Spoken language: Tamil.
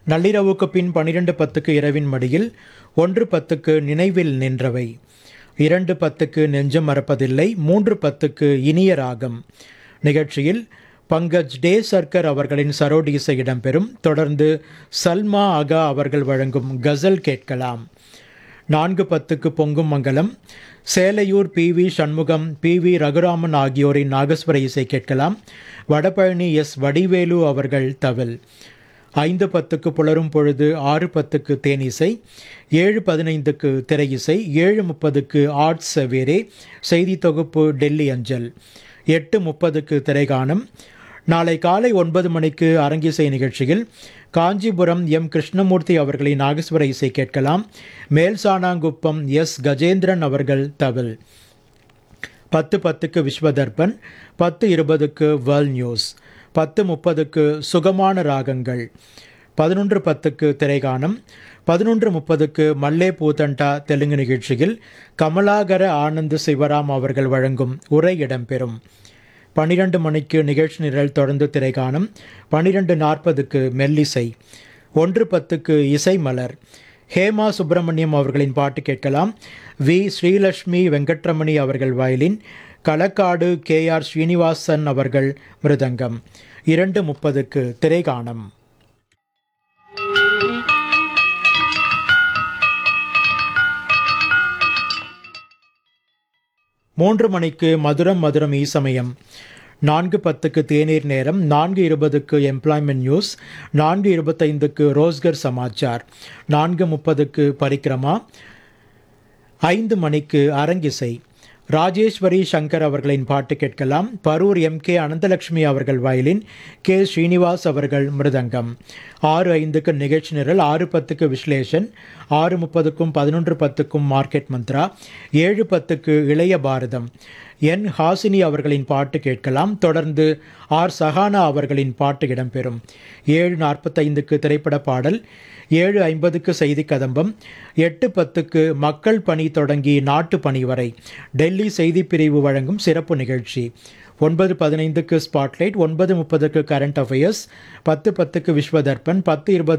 நள்ளிரவுக்கு பின் பனிரெண்டு பத்துக்கு இரவின் மடியில் ஒன்று பத்துக்கு நினைவில் நின்றவை இரண்டு பத்துக்கு நெஞ்சம் மறப்பதில்லை மூன்று பத்துக்கு இனிய ராகம் நிகழ்ச்சியில் பங்கஜ் டே சர்க்கர் அவர்களின் சரோடீசை இடம்பெறும் தொடர்ந்து சல்மா அகா அவர்கள் வழங்கும் கசல் கேட்கலாம் நான்கு பத்துக்கு பொங்கும் மங்கலம் Selaiyur P V Shanmugam P V Raghuraman ஆகியோரின் நாகஸ்வர இசை கேட்கலாம் வடபழனி எஸ் வடிவேலு அவர்கள் தவில் ஐந்து பத்துக்கு புலரும் பொழுது ஆறு பத்துக்கு தேனிசை ஏழு பதினைந்துக்கு திரையிசை ஏழு முப்பதுக்கு ஆர்ட்ஸ் செவேரே செய்தி தொகுப்பு டெல்லி அஞ்சல் எட்டு முப்பதுக்கு திரைகானம் நாளை காலை ஒன்பது மணிக்கு அரங்கிசை நிகழ்ச்சியில் காஞ்சிபுரம் எம் கிருஷ்ணமூர்த்தி அவர்களின் நாகஸ்வர இசை கேட்கலாம் மேல்சானாங்குப்பம் எஸ் கஜேந்திரன் அவர்கள் தவில் பத்து பத்துக்கு விஸ்வதர்பன் பத்து இருபதுக்கு வேர்ல்ட் நியூஸ் பத்து முப்பதுக்கு சுகமான ராகங்கள் பதினொன்று பத்துக்கு திரைகானம் பதினொன்று முப்பதுக்கு மல்லே பூதண்டா தெலுங்கு நிகழ்ச்சியில் கமலாகர ஆனந்த் சிவராம் அவர்கள் வழங்கும் உரை இடம்பெறும் பன்னிரண்டு மணிக்கு நிகழ்ச்சி நிரல் தொடர்ந்து திரைகானம் பன்னிரெண்டு நாற்பதுக்கு மெல்லிசை ஒன்று பத்துக்கு இசை மலர் ஹேமா சுப்பிரமணியம் அவர்களின் பாட்டு கேட்கலாம் வி ஸ்ரீலட்சுமி வெங்கட்ரமணி அவர்கள் violin Kalakkad K R Srinivasan அவர்கள் மிருதங்கம் இரண்டு முப்பதுக்கு திரைகானம் மூன்று மணிக்கு மதுரம் மதுரம் ஈசமயம் நான்கு பத்துக்கு தேநீர் நேரம் நான்கு இருபதுக்கு எம்ப்ளாய்மெண்ட் நியூஸ் நான்கு இருபத்தைந்துக்கு ரோஸ்கர் சமாச்சார் நான்கு முப்பதுக்கு பரிக்கிரமா ஐந்து மணிக்கு அரங்கிசை ராஜேஸ்வரி சங்கர் அவர்களின் பாட்டு கேட்கலாம் பரூர் எம் கே அனந்தலட்சுமி அவர்கள் வயலின் கே ஸ்ரீனிவாஸ் அவர்கள் மிருதங்கம் ஆறு ஐந்துக்கு நிகழ்ச்சி நிரல் ஆறு பத்துக்கு விஸ்லேஷன் ஆறு முப்பதுக்கும் பதினொன்று பத்துக்கும் மார்க்கெட் மந்த்ரா ஏழு பத்துக்கு இளைய பாரதம் என் ஹாசினி அவர்களின் பாட்டு கேட்கலாம் தொடர்ந்து ஆர் சஹானா அவர்களின் பாட்டு இடம்பெறும் ஏழு நாற்பத்தைந்துக்கு திரைப்பட பாடல் ஏழு ஐம்பதுக்கு செய்தி கதம்பம் எட்டு பத்துக்கு மக்கள் பணி தொடங்கி நாட்டு பணி வரை டெல்லி செய்தி பிரிவு வழங்கும் சிறப்பு நிகழ்ச்சி ஒன்பது பதினைந்துக்கு ஸ்பாட்லைட் ஒன்பது முப்பதுக்கு கரண்ட் அஃபேர்ஸ் பத்து பத்துக்கு விஸ்வதர்பன் பத்து இருபது